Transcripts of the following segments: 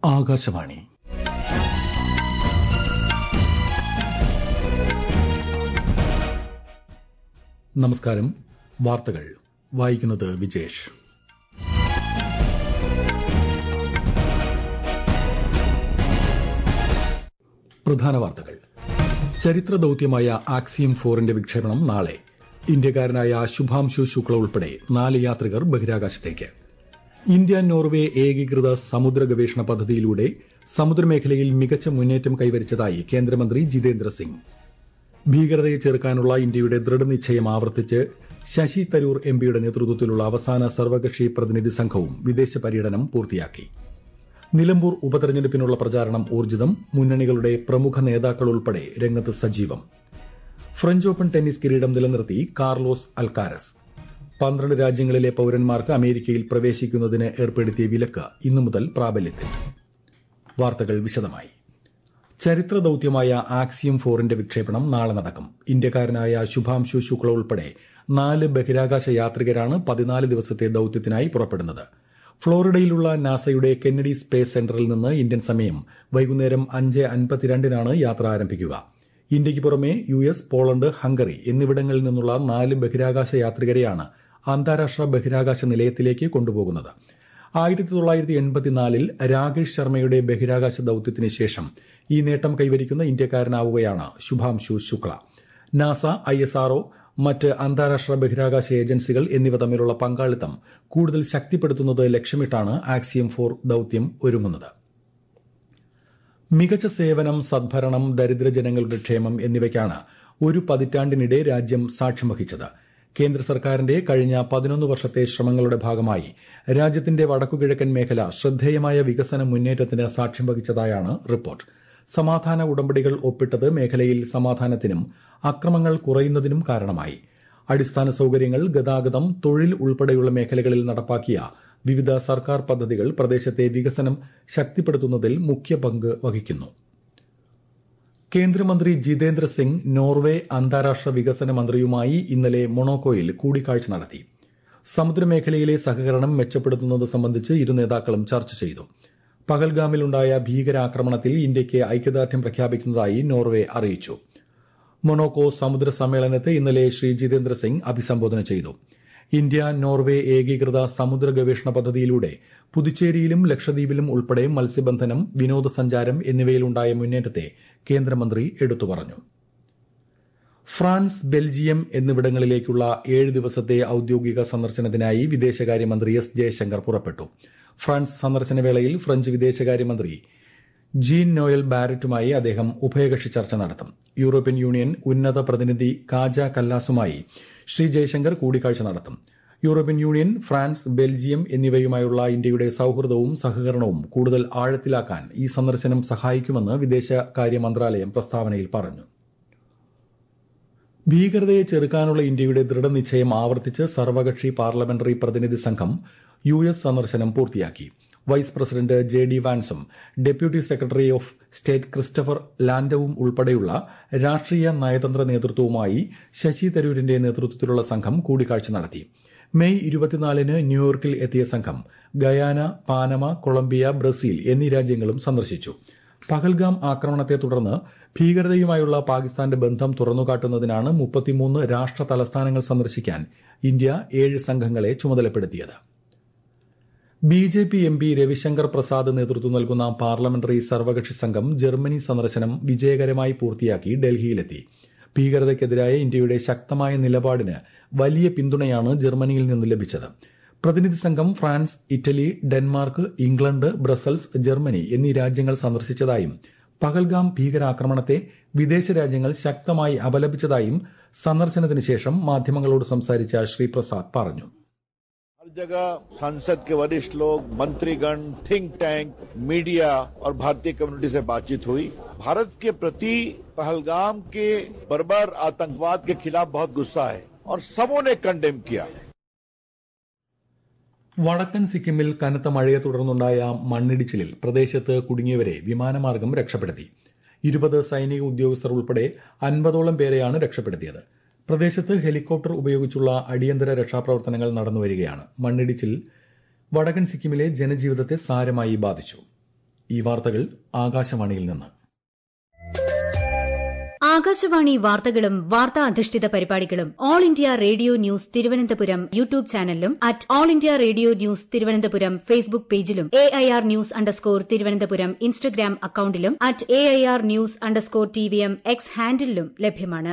ആകാശവാണി നമസ്കാരം വാർത്തകൾ വായിക്കുന്നത് വിജേഷ് പ്രധാന വാർത്തകൾ ചരിത്ര ദൌത്യമായ ആക്സിയം ഫോറിന്റെ വിക്ഷേപണം നാളെ ഇന്ത്യക്കാരനായ ശുഭാംശു ശുക്ല ഉൾപ്പെടെ നാല് യാത്രികർ ബഹിരാകാശത്തേക്ക് ഇന്ത്യ നോർവെ ഏകീകൃത സമുദ്ര ഗവേഷണ പദ്ധതിയിലൂടെ സമുദ്രമേഖലയിൽ മികച്ച മുന്നേറ്റം കൈവരിച്ചതായി കേന്ദ്രമന്ത്രി ജിതേന്ദ്ര സിംഗ് ഭീകരതയെ ചെറുക്കാനുള്ള ഇന്ത്യയുടെ ദൃഢനിശ്ചയം ആവർത്തിച്ച് ശശി തരൂർ എംപിയുടെ നേതൃത്വത്തിലുള്ള അവസാന സർവകക്ഷി പ്രതിനിധി സംഘവും വിദേശ പര്യടനം പൂർത്തിയാക്കി നിലമ്പൂർ ഉപതെരഞ്ഞെടുപ്പിനുള്ള പ്രചാരണം ഊർജിതം മുന്നണികളുടെ പ്രമുഖ നേതാക്കൾ ഉൾപ്പെടെ രംഗത്ത് സജീവം ഫ്രഞ്ച് ഓപ്പൺ ടെന്നീസ് കിരീടം നിലനിർത്തി കാർലോസ് അൽക്കാരസ് പന്ത്രണ്ട് രാജ്യങ്ങളിലെ പൌരന്മാർക്ക് അമേരിക്കയിൽ പ്രവേശിക്കുന്നതിന് ഏർപ്പെടുത്തിയ വിലക്ക് ഇന്നു മുതൽ പ്രാബല്യത്തിൽ വാർത്തകൾ വിശദമായി ചരിത്ര ദൌത്യമായ ആക്സിയം ഫോറിന്റെ വിക്ഷേപണം നാളെ നടക്കും ഇന്ത്യക്കാരനായ ശുഭാംശു ശുക്ല ഉൾപ്പെടെ നാല് ബഹിരാകാശ യാത്രികരാണ് പതിനാല് ദിവസത്തെ ദൌത്യത്തിനായി പുറപ്പെടുന്നത് ഫ്ളോറിഡയിലുള്ള നാസയുടെ കെന്നഡി സ്പേസ് സെന്ററിൽ നിന്ന് ഇന്ത്യൻ സമയം വൈകുന്നേരം അഞ്ച് അൻപത്തിരണ്ടിനാണ് യാത്ര ആരംഭിക്കുക ഇന്ത്യയ്ക്ക് പുറമെ യു എസ് പോളണ്ട് ഹംഗറി എന്നിവിടങ്ങളിൽ നിന്നുള്ള നാല് ബഹിരാകാശ യാത്രികരെയാണ് അന്താരാഷ്ട്ര ബഹിരാകാശ നിലയത്തിലേക്ക് കൊണ്ടുപോകുന്നത് ആയിരത്തി തൊള്ളായിരത്തി എൺപത്തിനാലിൽ രാകേഷ് ശർമ്മയുടെ ബഹിരാകാശ ദൌത്യത്തിന് ശേഷം ഈ നേട്ടം കൈവരിക്കുന്ന ഇന്ത്യക്കാരനാവുകയാണ് ശുഭാംശു ശുക്ല നാസ ഐഎസ്ആർഒ മറ്റ് അന്താരാഷ്ട്ര ബഹിരാകാശ ഏജൻസികൾ എന്നിവ തമ്മിലുള്ള പങ്കാളിത്തം കൂടുതൽ ശക്തിപ്പെടുത്തുന്നത് ലക്ഷ്യമിട്ടാണ് ആക്സിയം ഫോർ ദൌത്യം ഒരുങ്ങുന്നത് മികച്ച സേവനം സദ്ഭരണം ദരിദ്ര ജനങ്ങളുടെ ക്ഷേമം എന്നിവയ്ക്കാണ് ഒരു പതിറ്റാണ്ടിനിടെ രാജ്യം സാക്ഷ്യം വഹിച്ചത് കേന്ദ്ര സർക്കാരിന്റെ കഴിഞ്ഞ പതിനൊന്ന് വർഷത്തെ ശ്രമങ്ങളുടെ ഭാഗമായി രാജ്യത്തിന്റെ വടക്കുകിഴക്കൻ മേഖല ശ്രദ്ധേയമായ വികസന മുന്നേറ്റത്തിന് സാക്ഷ്യം വഹിച്ചതായാണ് റിപ്പോർട്ട് സമാധാന ഉടമ്പടികൾ ഒപ്പിട്ടത് മേഖലയിൽ സമാധാനത്തിനും അക്രമങ്ങൾ കുറയുന്നതിനും കാരണമായി അടിസ്ഥാന സൌകര്യങ്ങൾ ഗതാഗതം തൊഴിൽ ഉൾപ്പെടെയുള്ള മേഖലകളിൽ നടപ്പാക്കിയ വിവിധ സർക്കാർ പദ്ധതികൾ പ്രദേശത്തെ വികസനം ശക്തിപ്പെടുത്തുന്നതിൽ മുഖ്യ പങ്ക് വഹിക്കുന്നു കേന്ദ്രമന്ത്രി ജിതേന്ദ്ര സിംഗ് നോർവെ അന്താരാഷ്ട്ര വികസന മന്ത്രിയുമായി ഇന്നലെ മൊണോക്കോയിൽ കൂടിക്കാഴ്ച നടത്തി സമുദ്രമേഖലയിലെ സഹകരണം മെച്ചപ്പെടുത്തുന്നത് സംബന്ധിച്ച് ഇരു നേതാക്കളും ചർച്ച ചെയ്തു പഹൽഗാമിലുണ്ടായ ഭീകരാക്രമണത്തിൽ ഇന്ത്യയ്ക്ക് ഐക്യദാർഢ്യം പ്രഖ്യാപിക്കുന്നതായി നോർവെ അറിയിച്ചു മൊണോക്കോ സമുദ്ര സമ്മേളനത്തെ ഇന്നലെ ശ്രീ ജിതേന്ദ്ര സിംഗ് അഭിസംബോധന ചെയ്തു ഇന്ത്യ നോർവെ ഏകീകൃത സമുദ്ര ഗവേഷണ പദ്ധതിയിലൂടെ പുതുച്ചേരിയിലും ലക്ഷദ്വീപിലും ഉൾപ്പെടെ മത്സ്യബന്ധനം വിനോദസഞ്ചാരം എന്നിവയിലുണ്ടായ മുന്നേറ്റത്തെ കേന്ദ്രമന്ത്രി എടുത്തു പറഞ്ഞു ഫ്രാൻസ് ബെൽജിയം എന്നിവിടങ്ങളിലേക്കുള്ള ഏഴ് ദിവസത്തെ ഔദ്യോഗിക സന്ദർശനത്തിനായി വിദേശകാര്യമന്ത്രി എസ് ജയശങ്കർ പുറപ്പെട്ടു ഫ്രാൻസ് സന്ദർശനവേളയിൽ ഫ്രഞ്ച് വിദേശകാര്യമന്ത്രി ജീൻ നോയൽ ബാരറ്റുമായി അദ്ദേഹം ഉഭയകക്ഷി ചർച്ച നടത്തും യൂറോപ്യൻ യൂണിയൻ ഉന്നത പ്രതിനിധി കാജ കല്ലാസുമായി ശ്രീ ജയശങ്കർ കൂടിക്കാഴ്ച നടത്തും യൂറോപ്യൻ യൂണിയൻ ഫ്രാൻസ് ബെൽജിയം എന്നിവയുമായുള്ള ഇന്ത്യയുടെ സൌഹൃദവും സഹകരണവും കൂടുതൽ ആഴത്തിലാക്കാൻ ഈ സന്ദർശനം സഹായിക്കുമെന്ന് വിദേശകാര്യ മന്ത്രാലയം പ്രസ്താവനയിൽ പറഞ്ഞു ഭീകരതയെ ചെറുക്കാനുള്ള ഇന്ത്യയുടെ ദൃഢനിശ്ചയം ആവർത്തിച്ച് സർവകക്ഷി പാർലമെന്ററി പ്രതിനിധി സംഘം യു എസ് സന്ദർശനം പൂർത്തിയാക്കി വൈസ് പ്രസിഡന്റ് ജെ ഡി വാൻസും deputy secretary of state Christopher ലാൻഡവും ഉൾപ്പെടെയുള്ള രാഷ്ട്രീയ നയതന്ത്ര നേതൃത്വവുമായി ശശി തരൂരിന്റെ നേതൃത്വത്തിലുള്ള സംഘം കൂടിക്കാഴ്ച നടത്തി മെയ് ഇരുപത്തിനാലിന് ന്യൂയോർക്കിൽ എത്തിയ സംഘം ഗയാന പാനമ കൊളംബിയ ബ്രസീൽ എന്നീ രാജ്യങ്ങളും സന്ദർശിച്ചു പഹൽഗാം ആക്രമണത്തെ തുടർന്ന് ഭീകരതയുമായുള്ള പാകിസ്ഥാന്റെ ബന്ധം തുറന്നുകാട്ടുന്നതിനാണ് മുപ്പത്തിമൂന്ന് രാഷ്ട്ര തലസ്ഥാനങ്ങൾ സന്ദർശിക്കാൻ ഇന്ത്യ ഏഴ് സംഘങ്ങളെ ചുമതലപ്പെടുത്തിയത് B J P M P Ravishankar Prasad നേതൃത്വം നൽകുന്ന പാർലമെന്ററി സർവകക്ഷി സംഘം ജർമ്മനി സന്ദർശനം വിജയകരമായി പൂർത്തിയാക്കി ഡൽഹിയിലെത്തി ഭീകരതയ്ക്കെതിരായ ഇന്ത്യയുടെ ശക്തമായ നിലപാടിന് വലിയ പിന്തുണയാണ് ജർമ്മനിയിൽ നിന്ന് ലഭിച്ചത് പ്രതിനിധി സംഘം France Italy Denmark England Brussels Germany എന്നീ രാജ്യങ്ങൾ സന്ദർശിച്ചതായും പഹൽഗാം ഭീകരാക്രമണത്തെ വിദേശ രാജ്യങ്ങൾ ശക്തമായി അപലപിച്ചതായും സന്ദർശനത്തിന് ശേഷം മാധ്യമങ്ങളോട് സംസാരിച്ച ശ്രീ പ്രസാദ് പറഞ്ഞു हर जगह संसद के वरिष्ठ लोग मंत्रीगण थिंक टैंक मीडिया और भारतीय कम्युनिटी से बातचीत हुई भारत के प्रति पहलगाम के बर्बर आतंकवाद के खिलाफ बहुत गुस्सा है और सबों ने कंडेम किया വടക്കൻ സിക്കിമിൽ കനത്ത മഴയെ തുടർന്നുണ്ടായ മണ്ണിടിച്ചിലിൽ പ്രദേശത്ത് കുടുങ്ങിയവരെ വിമാനമാർഗം രക്ഷപ്പെടുത്തി ഇരുപത് സൈനിക ഉദ്യോഗസ്ഥർ ഉൾപ്പെടെ അൻപതോളം പേരെയാണ് രക്ഷപ്പെടുത്തിയത് പ്രദേശത്ത് ഹെലികോപ്റ്റർ ഉപയോഗിച്ചുള്ള അടിയന്തര രക്ഷാപ്രവർത്തനങ്ങൾ നടന്നുവരികയാണ് മണ്ണിടിച്ചിൽ വടക്കൻ സിക്കിമിലെ ജനജീവിതത്തെ സാരമായി ബാധിച്ചു ഈ വാർത്തകൾ ആകാശവാണിയിൽ നിന്ന് ആകാശവാണി വാർത്തകളും വാർത്താ അധിഷ്ഠിത പരിപാടികളും all India radio news Thiruvananthapuram YouTube ചാനലിലും at all India radio news Thiruvananthapuram Facebook പേജിലും A I R news underscore Thiruvananthapuram Instagram അക്കൌണ്ടിലും at A I R news underscore T V M X ഹാൻഡിലും ലഭ്യമാണ്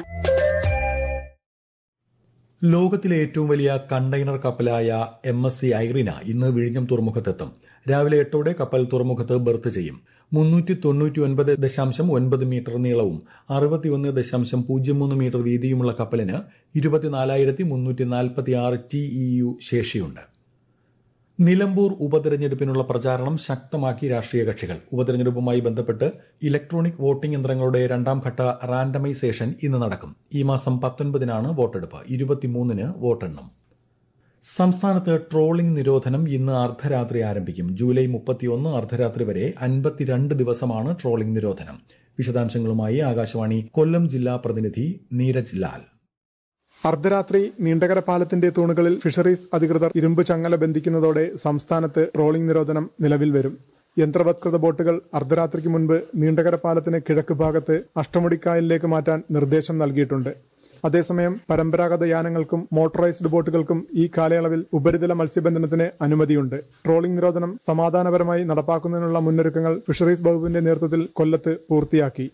ലോകത്തിലെ ഏറ്റവും വലിയ കണ്ടെയ്നർ കപ്പലായ എം എസ് സി ഐറിന ഇന്ന് വിഴിഞ്ഞം തുറമുഖത്തെത്തും രാവിലെ എട്ടോടെ കപ്പൽ തുറമുഖത്ത് ബർത്ത് ചെയ്യും മുന്നൂറ്റി തൊണ്ണൂറ്റി ഒൻപത് ദശാംശം ഒൻപത് മീറ്റർ നീളവും അറുപത്തിയൊന്ന് ദശാംശം പൂജ്യം മൂന്ന് മീറ്റർ വീതിയുമുള്ള കപ്പലിന് ഇരുപത്തിനാലായിരത്തി മുന്നൂറ്റി നാൽപ്പത്തി ആറ് ടി ഇ യു ശേഷിയുണ്ട് നിലമ്പൂർ ഉപതെരഞ്ഞെടുപ്പിനുള്ള പ്രചാരണം ശക്തമാക്കി രാഷ്ട്രീയ കക്ഷികൾ ഉപതെരഞ്ഞെടുപ്പുമായി ബന്ധപ്പെട്ട് ഇലക്ട്രോണിക് വോട്ടിംഗ് യന്ത്രങ്ങളുടെ രണ്ടാം ഘട്ട റാൻഡമൈസേഷൻ ഇന്ന് നടക്കും ഈ മാസം പത്തൊൻപതിനാണ് വോട്ടെടുപ്പ് ഇരുപത്തിമൂന്നിന് വോട്ടെണ്ണം സംസ്ഥാനത്ത് ട്രോളിംഗ് നിരോധനം ഇന്ന് അർദ്ധരാത്രി ആരംഭിക്കും ജൂലൈ മുപ്പത്തിയൊന്ന് അർദ്ധരാത്രി വരെ അൻപത്തിരണ്ട് ദിവസമാണ് ട്രോളിംഗ് നിരോധനം വിശദാംശങ്ങളുമായി ആകാശവാണി കൊല്ലം ജില്ലാ പ്രതിനിധി നീരജ് ലാൽ അർദ്ധരാത്രി നീണ്ടകര പാലത്തിന്റെ തൂണുകളിൽ ഫിഷറീസ് അധികൃതർ ഇരുമ്പ് ചങ്ങല ബന്ധിക്കുന്നതോടെ സംസ്ഥാനത്ത് ട്രോളിംഗ് നിരോധനം നിലവിൽ വരും യന്ത്രവത്കൃത ബോട്ടുകൾ അർദ്ധരാത്രിക്ക് മുൻപ് നീണ്ടകര പാലത്തിന് കിഴക്ക് ഭാഗത്ത് അഷ്ടമുടിക്കായലിലേക്ക് മാറ്റാൻ നിർദ്ദേശം നൽകിയിട്ടുണ്ട് അതേസമയം പരമ്പരാഗത യാനങ്ങൾക്കും മോട്ടോറൈസ്ഡ് ബോട്ടുകൾക്കും ഈ കാലയളവിൽ ഉപരിതല മത്സ്യബന്ധനത്തിന് അനുമതിയുണ്ട് ട്രോളിംഗ് നിരോധനം സമാധാനപരമായി നടപ്പാക്കുന്നതിനുള്ള മുന്നൊരുക്കങ്ങൾ ഫിഷറീസ് വകുപ്പിന്റെ നേതൃത്വത്തിൽ കൊല്ലത്ത് പൂർത്തിയാക്കി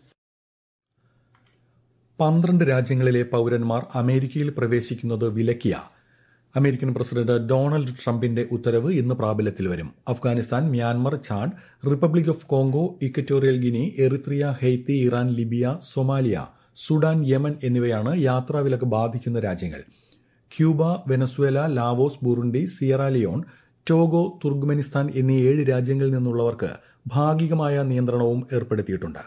പന്ത്രണ്ട് രാജ്യങ്ങളിലെ പൌരന്മാർ അമേരിക്കയിൽ പ്രവേശിക്കുന്നത് വിലക്കിയ അമേരിക്കൻ പ്രസിഡന്റ് ഡൊണാൾഡ് ട്രംപിന്റെ ഉത്തരവ് ഇന്ന് പ്രാബല്യത്തിൽ വരും Afghanistan Myanmar Chad republic of Congo equatorial Guinea Eritrea Haiti Iran Libya Somalia Sudan Yemen എന്നിവയാണ് യാത്രാവിലക്ക് ബാധിക്കുന്ന രാജ്യങ്ങൾ Cuba Venezuela Laos Burundi Sierra Leone Togo Turkmenistan എന്നീ ഏഴ് രാജ്യങ്ങളിൽ നിന്നുള്ളവർക്ക് ഭാഗികമായ നിയന്ത്രണവും ഏർപ്പെടുത്തിയിട്ടുണ്ട്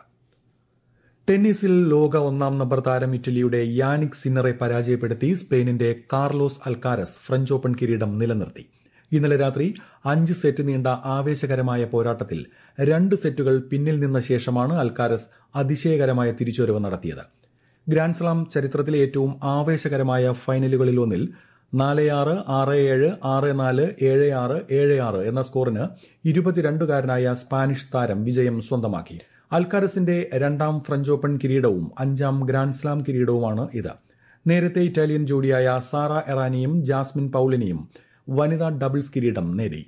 ടെന്നീസിൽ ലോക ഒന്നാം നമ്പർ താരം ഇറ്റലിയുടെ യാനിക് സിന്നറെ പരാജയപ്പെടുത്തി സ്പെയിനിന്റെ കാർലോസ് അൽക്കാരസ് ഫ്രഞ്ച് ഓപ്പൺ കിരീടം നിലനിർത്തി ഇന്നലെ രാത്രി അഞ്ച് സെറ്റ് നീണ്ട ആവേശകരമായ പോരാട്ടത്തിൽ രണ്ട് സെറ്റുകൾ പിന്നിൽ നിന്ന ശേഷമാണ് അൽക്കാരസ് അതിശയകരമായ തിരിച്ചുവരവ് നടത്തിയത് ഗ്രാൻഡ്സ്ലാം ചരിത്രത്തിലെ ഏറ്റവും ആവേശകരമായ ഫൈനലുകളിലൊന്നിൽ നാല് ആറ് ആറ് ഏഴ് ആറ് നാല് ഏഴ് ആറ് ഏഴ് ആറ് എന്ന സ്കോറിന് ഇരുപത്തിരണ്ടുകാരനായ സ്പാനിഷ് താരം വിജയം സ്വന്തമാക്കി അൽക്കാരസിന്റെ രണ്ടാം ഫ്രഞ്ച് ഓപ്പൺ കിരീടവും അഞ്ചാം ഗ്രാൻഡ്സ്ലാം കിരീടവുമാണ് ഇത് നേരത്തെ ഇറ്റാലിയൻ ജോഡിയായ സാറ എറാനിയും ജാസ്മിൻ പൌലിനിയും വനിതാ ഡബിൾസ് കിരീടം നേടി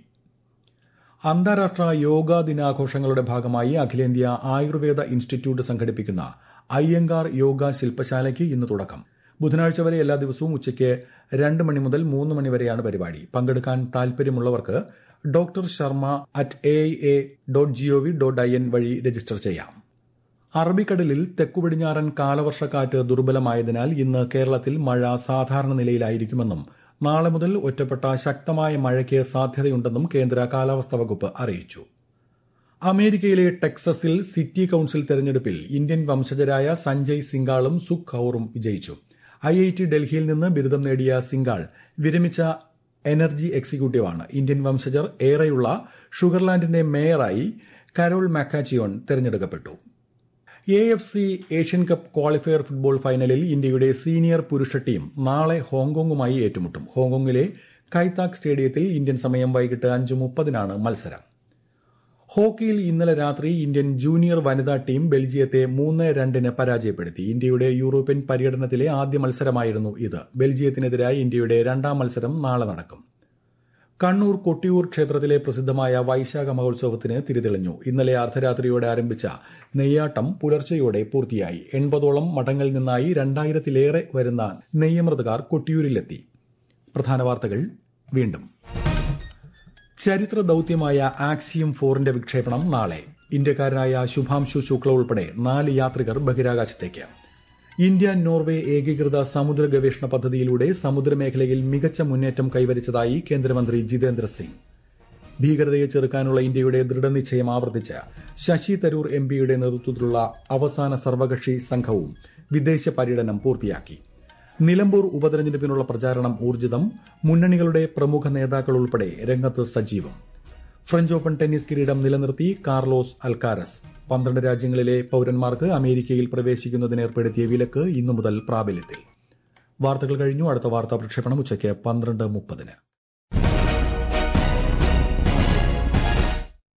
അന്താരാഷ്ട്ര യോഗാ ദിനാഘോഷങ്ങളുടെ ഭാഗമായി അഖിലേന്ത്യാ ആയുർവേദ ഇൻസ്റ്റിറ്റ്യൂട്ട് സംഘടിപ്പിക്കുന്ന അയ്യങ്കാർ യോഗ ശില്പശാലയ്ക്ക് ഇന്ന് തുടക്കം ബുധനാഴ്ച വരെ എല്ലാ ദിവസവും ഉച്ചയ്ക്ക് രണ്ട് മണി മുതൽ മൂന്ന് മണി വരെയാണ് പരിപാടി പങ്കെടുക്കാൻ താൽപര്യമുള്ളവർക്ക് doctor Sharma at A A dot gov dot I N വഴി രജിസ്റ്റർ ചെയ്യാം അറബിക്കടലിൽ തെക്കുപടിഞ്ഞാറൻ കാലവർഷക്കാറ്റ് ദുർബലമായതിനാൽ ഇന്ന് കേരളത്തിൽ മഴ സാധാരണ നിലയിലായിരിക്കുമെന്നും നാളെ മുതൽ ഒറ്റപ്പെട്ട ശക്തമായ മഴയ്ക്ക് സാധ്യതയുണ്ടെന്നും കേന്ദ്ര കാലാവസ്ഥാ വകുപ്പ് അറിയിച്ചു അമേരിക്കയിലെ ടെക്സസിൽ സിറ്റി കൌൺസിൽ തെരഞ്ഞെടുപ്പിൽ ഇന്ത്യൻ വംശജരായ സഞ്ജയ് സിംഗാളും സുഖ് കൌറും വിജയിച്ചു ഐ ഐ ടി ഡൽഹിയിൽ നിന്ന് ബിരുദം നേടിയ സിംഗാൾ വിരമിച്ച എനർജി എക്സിക്യൂട്ടീവാണ് ഇന്ത്യൻ വംശജർ ഏറെയുള്ള ഷുഗർലാൻഡിന്റെ മേയറായി കരോൾ മാക്കാച്ചിയോൺ തെരഞ്ഞെടുക്കപ്പെട്ടു A F C Asian cup qualifier football ഫൈനലിൽ ഇന്ത്യയുടെ സീനിയർ പുരുഷ ടീം നാളെ ഹോങ്കോങ്ങുമായി ഏറ്റുമുട്ടും ഹോങ്കോങ്ങിലെ കൈതാക് സ്റ്റേഡിയത്തിൽ ഇന്ത്യൻ സമയം വൈകിട്ട് അഞ്ച് മുപ്പതിനാണ് മത്സരം ഹോക്കിയിൽ ഇന്നലെ രാത്രി ഇന്ത്യൻ ജൂനിയർ വനിതാ ടീം ബെൽജിയത്തെ മൂന്ന് രണ്ടിന് പരാജയപ്പെടുത്തി ഇന്ത്യയുടെ യൂറോപ്യൻ പര്യടനത്തിലെ ആദ്യ മത്സരമായിരുന്നു ഇത് ബെൽജിയത്തിനെതിരായി ഇന്ത്യയുടെ രണ്ടാം മത്സരം നാളെ നടക്കും കണ്ണൂർ കൊട്ടിയൂർ ക്ഷേത്രത്തിലെ പ്രസിദ്ധമായ വൈശാഖ മഹോത്സവത്തിന് തിരിതെളിഞ്ഞു ഇന്നലെ അർദ്ധരാത്രിയോടെ ആരംഭിച്ച നെയ്യാട്ടം പുലർച്ചെയോടെ പൂർത്തിയായി എൺപതോളം മഠങ്ങളിൽ നിന്നായി രണ്ടായിരത്തിലേറെ വരുന്ന നെയ്യമൃതകാർ കൊട്ടിയൂരിലെത്തി പ്രധാന വാർത്തകൾ വീണ്ടും ചരിത്ര ദൌത്യമായ ആക്സിയം ഫോറിന്റെ വിക്ഷേപണം നാളെ ഇന്ത്യക്കാരനായ ശുഭാംശു ശുക്ല ഉൾപ്പെടെ നാല് യാത്രികർ ബഹിരാകാശത്തേക്ക് ഇന്ത്യ നോർവേ ഏകീകൃത സമുദ്ര ഗവേഷണ പദ്ധതിയിലൂടെ സമുദ്രമേഖലയിൽ മികച്ച മുന്നേറ്റം കൈവരിച്ചതായി കേന്ദ്രമന്ത്രി ജിതേന്ദ്ര സിംഗ് ഭീകരതയെ ചെറുക്കാനുള്ള ഇന്ത്യയുടെ ദൃഢനിശ്ചയം ആവർത്തിച്ച് ശശി തരൂർ എം പിയുടെ നേതൃത്വത്തിലുള്ള അവസാന സർവകക്ഷി സംഘവും വിദേശ പര്യടനം പൂർത്തിയാക്കി നിലമ്പൂർ ഉപതെരഞ്ഞെടുപ്പിനുള്ള പ്രചാരണം ഊർജിതം മുന്നണികളുടെ പ്രമുഖ നേതാക്കൾ ഉൾപ്പെടെ രംഗത്ത് സജീവം ഫ്രഞ്ച് ഓപ്പൺ ടെന്നീസ് കിരീടം നിലനിർത്തി കാർലോസ് അൽക്കാരസ് പന്ത്രണ്ട് രാജ്യങ്ങളിലെ പൌരന്മാർക്ക് അമേരിക്കയിൽ പ്രവേശിക്കുന്നതിന് ഏർപ്പെടുത്തിയ വിലക്ക് ഇന്നു മുതൽ പ്രാബല്യത്തിൽ വാർത്തകൾ കഴിഞ്ഞു അടുത്ത വാർത്താ പ്രക്ഷേപണം ഉച്ചയ്ക്ക് പന്ത്രണ്ട് മുപ്പതിന്